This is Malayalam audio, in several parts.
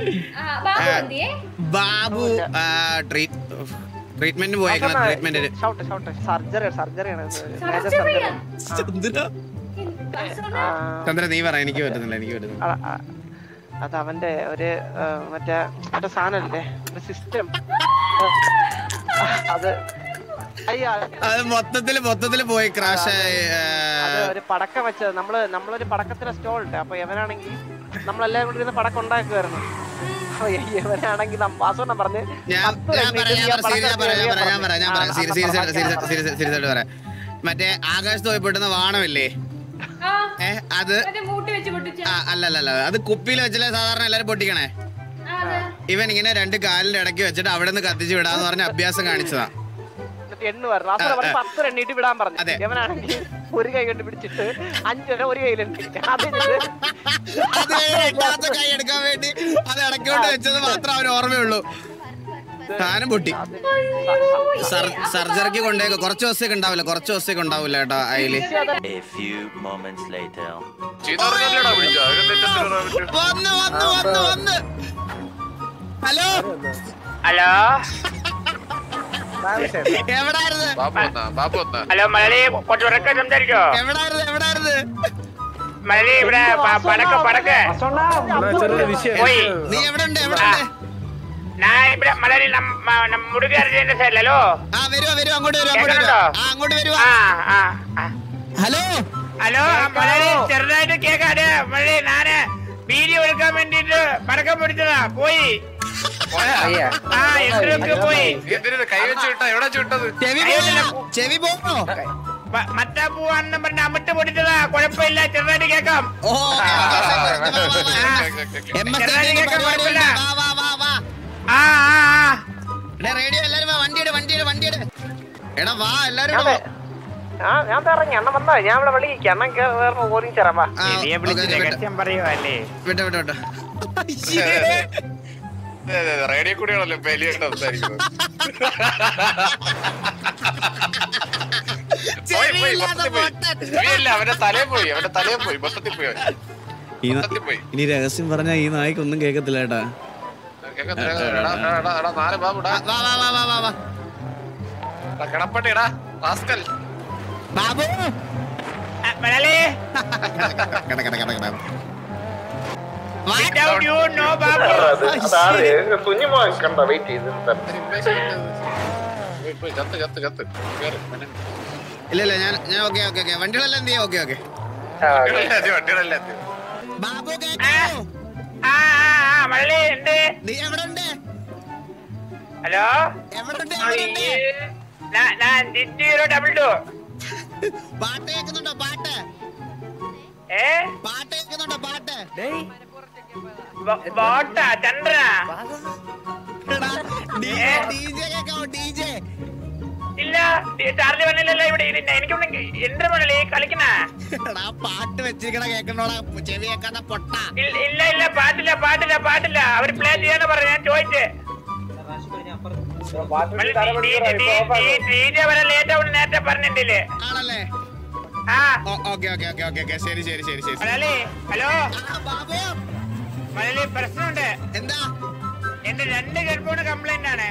ആ, ബാബു എന്തിയേ ബാബു ട്രീറ്റ്മെന്റ് പോയേക്കണം ട്രീറ്റ്മെന്റിന് ഷൗട്ട് ഷൗട്ട് സർജറി സർജറിയാണ് major surgery surgery Chandra Chandra നീ പറ എനിക്ക് പറ്റുന്നില്ല എനിക്ക് പറ്റുന്നില്ല അത് അവന്റെ ഒരു ആ, മറ്റേ മറ്റേ സാധനല്ലേ ഒരു സിസ്റ്റം അത് അയ്യ അത് മൊത്തത്തില് മൊത്തത്തില് പോയി ക്രാഷ് അത് ഒരു പടക്കം വെച്ചത് നമ്മള് നമ്മളൊരു പടക്കത്തിന്റെ സ്റ്റോൾ ഉണ്ട് അപ്പൊ ഇവനാണെങ്കിൽ നമ്മളെല്ലാരും കൂടി ഇരുന്ന് പടക്കം ഉണ്ടാക്കുമായിരുന്നു അപ്പൊ ഇവനാണെങ്കിൽ വാസവണ്ണം പറഞ്ഞ് ഞാൻ പത്ത് ഞാൻ പറയാം ഞാൻ രണ്ടീട്ട് പറയാം പടക്കം സീരിയസ് പറയാം ഞാൻ എറിയാൻ പറയാം ഞാൻ പറയാം പറഞ്ഞു. സീരിയസ് സീരിയസ് സീരിയസ് സീരിയസ് പറയാം മറ്റേ ആകാശത്ത് പോയി പൊട്ടുന്ന വാണമില്ലേ ആ ഏ അത് മറ്റേ മൂട്ടി വെച്ച് പൊട്ടിച്ച ആ, അല്ല അല്ല അല്ല അത് കുപ്പിയിൽ വെച്ചല്ലേ സാധാരണ എല്ലാരും പൊട്ടിക്കണേ ആ, അതെ ഇവൻ ഇങ്ങനെ രണ്ട് കാലിന്റെ ഇടയ്ക്ക് വെച്ചിട്ട് അവിടെ നിന്ന് കത്തിച്ച് വിടാന്ന് പറഞ്ഞ അഭ്യാസം കാണിച്ചതാ എന്നിട്ട് എണ്ണ പറഞ്ഞു വാസവണ്ണം പറഞ്ഞ് പത്ത് എണ്ണീട്ട് വിടാൻ പറഞ്ഞു അതെ. ഇവനാണെങ്കിൽ ഒരു കൈ കൊണ്ട് പിടിച്ചിട്ട് അഞ്ചര ഒരു കയ്യിലുണ്ട് അത് കഴിഞ്ഞിട്ട് അത് രണ്ടാമത്തെ കൈ എടുക്കാൻ വേണ്ടി അത് ഇടയ്ക്കോട്ട് വെച്ചത് മാത്രം അവന് ഓർമ്മയുള്ളൂ താനും പൊട്ടി സർജറിക്ക് കൊണ്ടേക്ക് കുറച്ച് ദിവസത്തേക്ക് ഉണ്ടാവില്ല കുറച്ച് ദിവസത്തേക്ക് ഉണ്ടാവില്ല കേട്ടോ അതില് A few moments later. ചെയ്തോർക്കല്ലടാ വിളിച്ചോ അതിനെന്താ പറയാൻ പറ്റും വന്ന് വന്ന് വന്ന് വന്ന് ഹലോ ഹലോ എവിടായിരുന്നു ബാബു വന്നാ ബാബു വന്നാ ഹലോ മലയാളി കുറച്ച് ഉറക്കെ സംസാരിക്കോ എവിടായിരുന്നു എവിടായിരുന്നു മലയാളി ഇവിടെ പ- പടക്ക് പടക്ക് പോയി നീ എവിടെ ഉണ്ട് എവിടെ ഉണ്ട് ഞാൻ ഇവിടെ മലയാളി നമ്മ മുടുകാരുടെ സൈഡിലല്ലോ ആ വരുവാ വരുവാ അങ്ങോട്ട് വരുവാ അങ്ങോട്ട് വരുവാ ആ അങ്ങോട്ട് വരുവാ ആ ആ ആ. ഹലോ ഹലോ മലയാളി ചെറുതായിട്ട് കേക്കാട് മലയാളി ഞാന് വീഡിയോ എടുക്കാൻ വേണ്ടിട്ട് പടക്കം പിടിച്ചതാ പോയി പോയാ ആ എന്തൊക്കെ പോയി നീ എന്തിനാ കൈ വെച്ച് വിട്ടാ എവിടെ വെച്ച് വിട്ടത് ചെവി പോണോ ചെവി പോണോ മ- മറ്റാ പൂവാണെന്ന് പറഞ്ഞ അമിട്ട് പൊടിച്ചതാ കുഴപ്പമില്ല ചെറുതായിട്ട് കേക്കാം ഓ okay, okay, okay. M S ചെറുതായിട്ട് കേൾക്കാൻ കുഴപ്പമില്ല. വാ വാ വാ വാ ആ ആ ആ എടാ റേഡിയോ എല്ലാരും വാ വണ്ടിയുടെ വണ്ടിയുടെ വണ്ടിയുടെ എടാ വാ എല്ലാരും ഞാൻ വാ. ദേ- ആ ഞാൻ ദേ ഇറങ്ങി അണ്ണൻ വന്നാ ഞാൻ ഇവിടെ വിളിക്കാം അണ്ണൻ കേ- വേറെ ഓടി ചേരാൻ വാ ആ, എലിയെ ഓക്കേ, വിളിച്ച് ഓക്കേ, വിട്ടോ. രഹസ്യം പറയുവല്ലേ വിട്ടോ വിട്ടോ വിട്ടോ അതെ, അതെ, അതെ, റേഡിയോ കൂടിയാണല്ലോ വലിയായിട്ട് സംസാരിക്കുന്നത് പോയി, പോയി, മൊത്തത്തിൽ പോയി. ചെവിയല്ല, അവന്റെ തലയിൽ പോയി അവന്റെ തലയിൽ പോയി മൊത്തത്തിൽ പോയി അവൻ. ഈ ന- മൊത്തത്തിൽ പോയി ഇനി രഹസ്യം പറഞ്ഞ ഈ നായ്ക്ക് ഒന്നും കേക്കത്തില്ല കേട്ടാ കേക്കത്തില്ല, എടാ, എടാ, എടാ, എടാ, നാല് ബാബുടാ വാ വാ വാ വാ വാ വാ എടാ, കിടപ്പട്ടിടാ റാസ്കൽ ബാബു ആ, മലയാളി കട കട കട കട without you no Babu Kunjumon കണ്ട വെയിറ്റ് ചെയ്ത് പോയി, പോയി, കത്ത് കത്ത് കത്ത് കേറ്, പെണ്ണെ. ഇല്ല ഇല്ല ഞാൻ ഞാൻ ഓക്കെ ഓക്കെ ഓക്കെ വണ്ടികളെല്ലാം എന്ത് ചെയ്യാം ഓക്കെ ഓക്കെ വണ്ടികളല്ലേ അത്, വണ്ടികളല്ലേ അത്. ബാബു കേട്ടോ ആ ആ ആ മലയാളി ഉണ്ട് നീ എവിടെ ഉണ്ട് ഹലോ എവിടെ ഉണ്ട് എവിടെ ഉണ്ട് ഞാൻ- ഞാൻ ജിജീറോ ഡബിൾ ടു പാട്ട് കേൾക്കുന്നുണ്ടോ പാട്ട് ഏ പാട്ട് കേൾക്കുന്നുണ്ടോ പാട്ട് ബോ- ബോട്ടാ ചന്ദ്ര ഡിജെ കേൾക്കാമോ ഡിജെ ഇല്ല ഈ ചാർജ് വന്നില്ലല്ലോ ഇവിടെ ഇല്ല എനിക്കൊന്നും എന്റെ മണലി കളിക്കുന്ന എടാ പാട്ട് വെച്ചിരിക്കണ കേൾക്കണോടാ ചെവി കേൾക്കാത്ത പൊട്ട ഇല്ല ഇല്ല പാട്ടില്ല പാട്ടില്ല പാട്ടില്ല അവർ പ്ലേ ചെയ്യാന്ന് പറഞ്ഞു ഞാൻ ചോദിച്ചേ ഡീജെ വരെ ലേറ്റ് ആവും നേരത്തെ പറഞ്ഞിട്ടില്ലേ ആണല്ലേ ആ okay okay okay okay okay ശരി ശരി ശരി ശരി മലയാളി ഹലോ ആ, ബാബു മലയാളി പ്രശ്നമുണ്ട് എന്താ എന്റെ രണ്ട് ഹെഡ്ഫോൺ കംപ്ലൈന്റ് ആണ്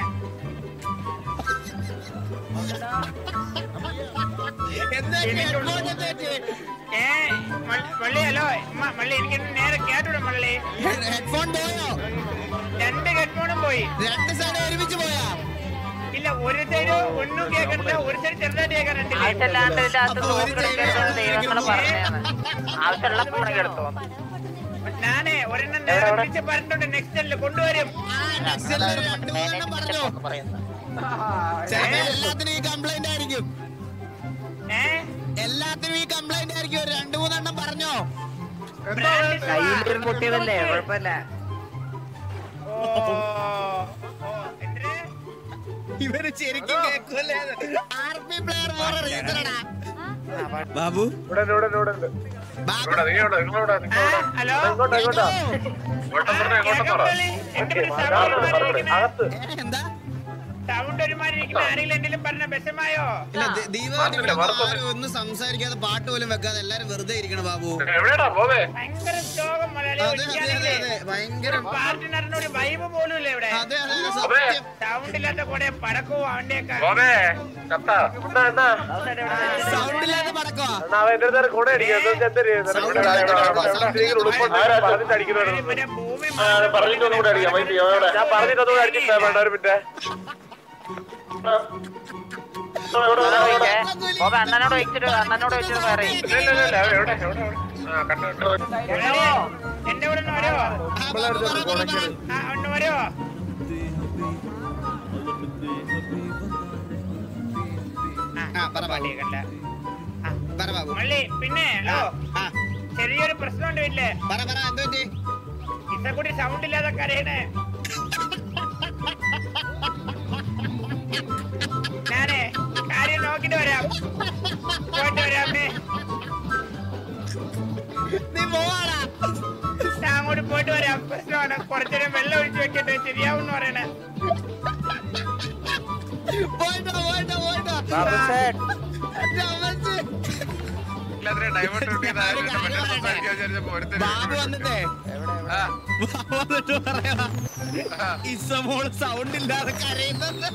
എന്താ എനിക്കുണ്ട്. headphone എന്താ പറ്റി? ഏ മ- മള്ളി ഹലോ മ- മള്ളി എനിക്ക് നേരെ കേട്ടോ മള്ളി Head- headphone പോയോ രണ്ട് ഹെഡ്ഫോണും പോയി രണ്ട് സൈഡ് ഒരുമിച്ച് പോയാ ഇല്ല ഒരു സൈഡ് ഒന്നും കേൾക്കണില്ല ഒരു സൈഡ് ചെറുതായിട്ട് കേൾക്കാനുണ്ട് ആവശ്യമില്ലാണ്ട് ഇതിനകത്ത് അപ്പൊ ഒരു നോക്കിയെടുക്കരുത് ദൈവങ്ങള് പറഞ്ഞതാണ് ആവശ്യമുള്ളപ്പോ എടുത്തോ ഞാനേ ഒരെണ്ണം നേരെ വിളിച്ച് പറഞ്ഞിട്ടുണ്ട് നെക്സ്റ്റ് അല്ലേ കൊണ്ടുവരും ആ, next ല് ഒരു രണ്ട് മൂന്നെണ്ണം പറഞ്ഞോ ചിലപ്പോ എല്ലാത്തിനും ഈ കംപ്ലൈന്റ് ആയിരിക്കും ഏ എല്ലാത്തിനും ഈ കംപ്ലൈന്റ് ആയിരിക്കും ഒരു രണ്ട് മൂന്നെണ്ണം പറഞ്ഞോ കയ്യിൽ പൊട്ടിയതല്ലേ കുഴപ്പമില്ല ഓ ഓ എന്തിന് ഇവര് ശരിക്കും കേൾക്കൂലേ ആർ പി പ്ലെയർ വേറെ റീസണടാ ബാബു ഇവിടെ ഇവിടെ ഇവിടെ ഉണ്ട് ബാബു ഇവിടെ, നീ എവിടെ? നിങ്ങൾ എവിടെ? നിങ്ങൾ എവിടെ? ഹലോ ഇങ്ങോട്ടാ ഇങ്ങോട്ടാ ഇങ്ങോട്ടും പറഞ്ഞോ, ഇങ്ങോട്ടും പറ. കേൾക്കാൻ എന്റെ പേര് സാബു എന്ന് പറഞ്ഞിരിക്കുന്നത്. അകത്ത് ഏ, എന്താ സൗണ്ട് ഒരുമാതിരി ഇരിക്കുന്ന ആരെങ്കിലും എന്തെങ്കിലും പറഞ്ഞ വിഷമായോ ഇല്ല ദീ- ദീപാവലി ഇവിടെ ആരും ഒന്നും സംസാരിക്കാതെ പാട്ട് പോലും വെക്കാതെ എല്ലാരും വെറുതെ ഇരിക്കണം ബാബു എവിടെടാ പോവേ ഭയങ്കര ശോകം മലയാളി അതെ അതെ അതെ അതെ ഭയങ്കര പാർട്ടിനറിന് ഒരു വൈബ് പോലും ഇല്ല ഇവിടെ അതെ അതെ അതെ സത്യം സൗണ്ട് ഇല്ലാത്ത കൂടെ പടക്കവും അവന്റെയൊക്കെ പോവേ കത്താ അണ്ണാ അണ്ണാ സൗണ്ട് ഇല്ലാതെ പടക്കോ അണ്ണാ അവൻ എന്റെ അടുത്ത് കൂടെ പറഞ്ഞിട്ട് അടിക്കുന്നുണ്ട് ഇവരെ ഭൂമി പറഞ്ഞിട്ടൊന്നും കൂടെ അടിക്കാം വൈകി എവിടെ ഞാൻ പറഞ്ഞിട്ടൊന്നും അടിച്ചിട്ടില്ല വേണ്ട ഒരു മിനിറ്റ് അണ്ണനോട് വെച്ചിട്ട് അണ്ണനോട് വെച്ചിട്ട് പറയും ഇല്ല ഇല്ല ഇല്ല എവിടെ എവിടെ എവിടെ ആ കണ്ടു കണ്ടു എന്റെ കൂടെ ഒന്ന് വരുമോ ആ, ബാബു, പറ, പറ, പറ. ആ ഒന്ന് വരുമോ ആ, പറ ബാബു പള്ളിയൊക്കെ പറ ബാബു മള്ളി പിന്നെ ഹലോ ആ ചെറിയൊരു പ്രശ്നമുണ്ട് വീട്ടില് പറ പറ എന്ത് പറ്റി ഇസക്കൂട്ടി സൗണ്ട് ഇല്ലാതെ കരയണേ ഞാനേ കാര്യം നോക്കിട്ട് വരാം പോയിട്ട് വരാമേ നീ പോവാടാ ഞാൻ അങ്ങോട്ട് പോയിട്ട് വരാം പ്രശ്നമാണ് കുറച്ചേരം വെള്ളം ഒഴിച്ച് വെക്കട്ടെ ശരിയാവും പറയണേ പോയിട്ടോ പോയിട്ടോ പോയിട്ടോ എന്റെ അമ്മച്ചി. എല്ലാത്തിനും ഡൈവേർട്ട് കിട്ടിയത് ആരും എന്നെ പറ്റി സംസാരിക്കാൻ വിചാരിച്ചപ്പോ ഒരുത്തനും ബാബു വന്നിട്ടേ ആ, ബാബു വന്നിട്ട് പറയാ ഇസമോള് സൗണ്ട് ഇല്ലാതെ കരയുന്നത്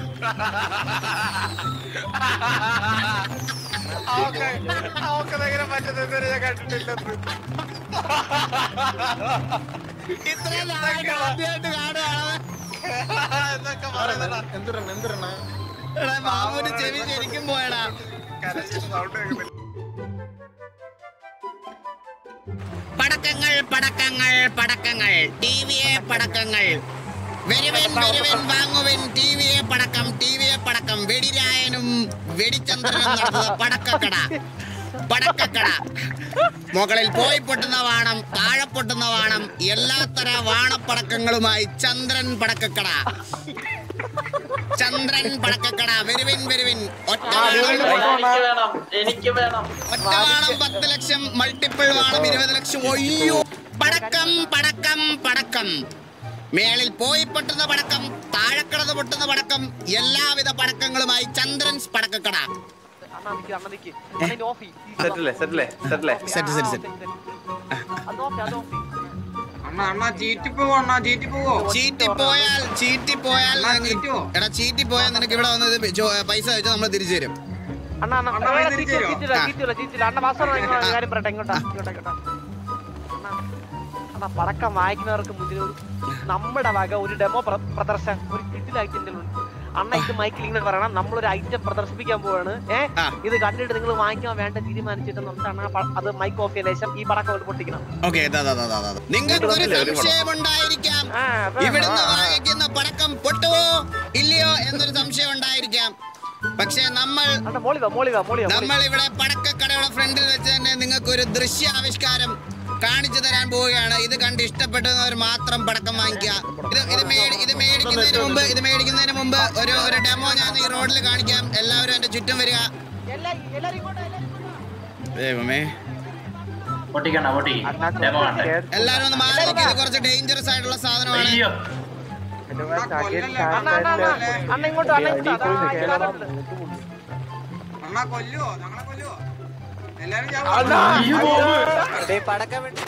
അവക്ക് അവക്കത് എങ്ങനെ പറ്റുന്നത് ഞാൻ കണ്ടിട്ടില്ലെന്ന് ഇത്രയും നാളായിട്ട് ആദ്യമായിട്ട് കാണുവാണ് എന്നൊക്കെ പറയുന്നതാ എന്തിരണ എന്തിരണ എടാ ബാബുവിന്റെ ചെവി ശരിക്കും പോയടാ കരച്ചിൽ സൗണ്ട് കേൾക്കുന്നില്ല പടക്കങ്ങൾ പടക്കങ്ങൾ പടക്കങ്ങൾ ടി വിയെ പടക്കങ്ങൾ വരുവൻ വരുവൻ വാങ്ങുവൻ ടി വിയെ പടക്കം ടി വിയെ പടക്കം വെടിരായനും വെടിച്ചന്ദ്രനും നടത്തുന്ന പടക്കക്കട പടക്കക്കട മുകളിൽ പോയി പൊട്ടുന്ന വാണം താഴെ പൊട്ടുന്ന വാണം എല്ലാത്തര വാണപ്പടക്കങ്ങളുമായി ചന്ദ്രൻ പടക്കക്കട ചന്ദ്രൻ പടക്കക്കട വരുവിൻ വരുവിൻ ഒറ്റ വാണം എനിക്ക് വേണം ഒറ്റ വാണം പത്ത് ലക്ഷം മൾട്ടിപ്പിൾ വാണം ഇരുപത് ലക്ഷം ഒയ്യോ പടക്കം പടക്കം പടക്കം മേളിൽ പോയി പൊട്ടുന്ന പടക്കം താഴെക്കിടന്ന് പൊട്ടുന്ന പടക്കം എല്ലാവിധ പടക്കങ്ങളുമായി ചന്ദ്രൻസ് പടക്കക്കട അണ്ണാ നിക്ക് അണ്ണാ നിക്ക് അണ്ണാ ഓഫ് സെറ്റല്ലേ സെറ്റല്ലേ സെറ്റല്ലേ സെറ്റ് സെറ്റ് സെറ്റ് അത് ഓഫ് അത് ഓഫ് അണ്ണാ അണ്ണാ ചീറ്റി പോവോ അണ്ണാ ചീറ്റി പോവോ ചീറ്റി പോയാൽ ചീറ്റി പോയാൽ അണ്ണാ, നിനക്ക് ചീറ്റുവോ? എടാ ചീറ്റി പോയാൽ നിനക്ക് ഇവിടെ വന്നത് പൈസ വെച്ചാൽ നമ്മൾ തിരിച്ചു തരും അണ്ണാ അണ്ണാ അണ്ണാ, അണ്ണാ ഇത് ചീറ്റില്ല തരുമോ? ചീറ്റില്ല ആ. ചീറ്റില്ല ചീറ്റില്ല അണ്ണാ വാസന കാര്യം പറയട്ടെ ഇങ്ങോട്ടാ ഇങ്ങോട്ടാ ഇങ്ങോട്ടാ അണ്ണാ അണ്ണാ പടക്കം വായിക്കുന്നവർക്ക് മുന്നിൽ ഒരു നമ്മുടെ വക ഒരു ഡെമോ പ്രദർശനം ഒരു കിഡിൽ ഐറ്റം ഉണ്ട് അണ്ണ ഇത് മൈക്കിൽ ഇങ്ങനെ പറയണം നമ്മളൊരു ഐറ്റം പ്രദർശിപ്പിക്കാൻ പോവാണ് ഏഹ് ആ. ഇത് കണ്ടിട്ട് നിങ്ങൾ വാങ്ങിക്കാൻ വേണ്ട തീരുമാനിച്ചിട്ട് നമുക്ക് അണ്ണാ പ- അത് മൈക്ക് ഓഫ് ചെയ്തതിനു ശേഷം ഈ പടക്കം കൊണ്ട് പൊട്ടിക്കണം ഓക്കെ നിങ്ങൾക്ക് ഒരു സംശയം ഉണ്ടായിരിക്കാം ആ, അതെ. ഇവിടുന്ന് വാങ്ങിക്കുന്ന പടക്കം പൊട്ടുവോ ഇല്ലയോ എന്നൊരു സംശയം ഉണ്ടായിരിക്കാം പക്ഷേ നമ്മൾ അണ്ണാ മോളി വാ മോളി വാ മോളി വാ മോളി വാ. നമ്മൾ ഇവിടെ പടക്കക്കടയുടെ ഫ്രണ്ടിൽ വെച്ച് തന്നെ നിങ്ങൾക്ക് ഒരു ദൃശ്യാവിഷ്കാരം കാണിച്ചു തരാൻ പോവുകയാണ് ഇത് കണ്ട് ഇഷ്ടപ്പെട്ടവർ മാത്രം പടക്കം വാങ്ങിക്കുക ഇത് ഇത് മേടി ഇത് മേടിക്കുന്നതിന് മുമ്പ് ഇത് മേടിക്കുന്നതിന് മുമ്പ് ഒരു ഒരു ഡെമോ ഞാൻ ഈ റോഡിൽ കാണിക്കാം എല്ലാവരും എന്റെ ചുറ്റും വരിക എല്ലാ- എല്ലാരും ഇങ്ങോട്ട്, എല്ലാരും ഇങ്ങോട്ട്. ദൈവമേ പൊട്ടിക്കണ്ട പൊട്ടി ഡെമോ കണ്ടേ എല്ലാവരും ഒന്ന് മാറി നിൽക്കുക ഇത് കുറച്ച് ഡേഞ്ചറസ് ആയിട്ടുള്ള സാധനമാണ് അയ്യോ അണ്ണാ അണ്ണാ അണ്ണാ അണ്ണ ഇങ്ങോട്ട് അണ്ണ ഇങ്ങോട്ട് അതാ, ഈ സാധനം ഉണ്ട്. അണ്ണാ കൊല്ലുവോ ഞങ്ങളെ കൊല്ലുവോ എല്ലാരും ചാവും. ഡേയ് പടക്കം വേണ്ടി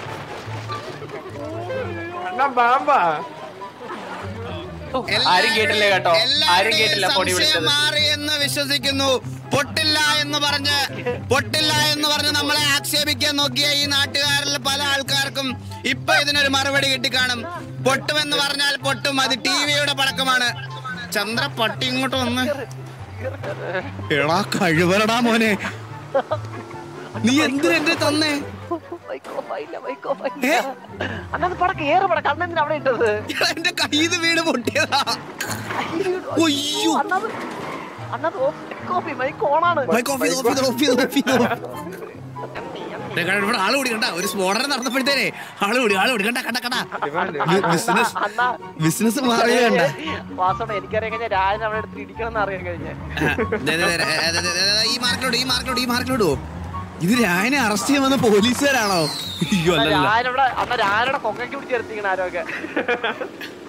ആരും കേട്ടില്ല കേട്ടോ ആരും കേട്ടില്ല പൊടി മാറി എന്ന് വിശ്വസിക്കുന്നു പൊട്ടില്ല എന്ന് പറഞ്ഞ് പൊട്ടില്ല എന്ന് പറഞ്ഞ് നമ്മളെ ആക്ഷേപിക്കാൻ നോക്കിയ ഈ നാട്ടുകാരിൽ പല ആൾക്കാർക്കും ഇപ്പൊ ഇതിനൊരു മറുപടി കിട്ടിക്കാണും പൊട്ടുമെന്ന് പറഞ്ഞാൽ പൊട്ടും അത് ടി വിയുടെ പടക്കമാണ് ചന്ദ്ര പട്ടി ഇങ്ങോട്ട് വന്ന് എടാ കഴിവരടാ മോനെ നീ എന്തിനാ എന്റെ തന്നേ മൈക്ക് ഓഫ് ആയില്ല മൈക്ക് ഓഫ് ആയില്ല അണ്ണാ അത് പടക്കം ഏറെ പടക്കം അണ്ണ എന്തിനാ അവിടെ ഇട്ടത് എടാ, എന്റെ കയ്യിൽ വീട് പൊട്ടിയതാ ഒയ്യോ അണ്ണത് അണ്ണത് ഓഫ് ഓഫ് മൈക്ക് ഓണാണ് മൈക്ക് ഓഫ് ചെയ്ത് ഓഫ് ചെയ്ത് ഓഫ് ചെയ്ത് ഓഫ് ചെയ്ത് ദേ കണ്ടോ, ഇവിടെ ആള് കൂടി കണ്ട ഒരു സ്ഫോടനം നടന്നപ്പോഴത്തേനെ ആള് കൂടി ആള് കൂടി കണ്ട കണ്ട കണ്ട ബിസിനസ് അണ്ണാ ബിസിനസ് മാറിയ കണ്ട വാസോണ എനിക്കറിയാൻ കഴിഞ്ഞാൽ രാജൻ അവിടെ എടുത്ത് ഇടിക്കണം എന്ന് അറിയാൻ കഴിഞ്ഞ ദേ, ദേ, ദേ, ദേ, ദേ, ദേ, ദേ, ഈ മാർക്കിലോട്ട് ഈ മാർക്കിലോട്ട് ഈ മാർക്കിലോട്ട് ഇത് രായനെ അറസ്റ്റ് ചെയ്യാൻ വന്ന പോലീസുകാരാണോ അയ്യോ അല്ലല്ല രാജൻ അവിടെ അണ്ണ രാജയുടെ കൊക്കയ്ക്ക് പിടിച്ച് എടുത്തിരിക്കണം ആരോഗ്യ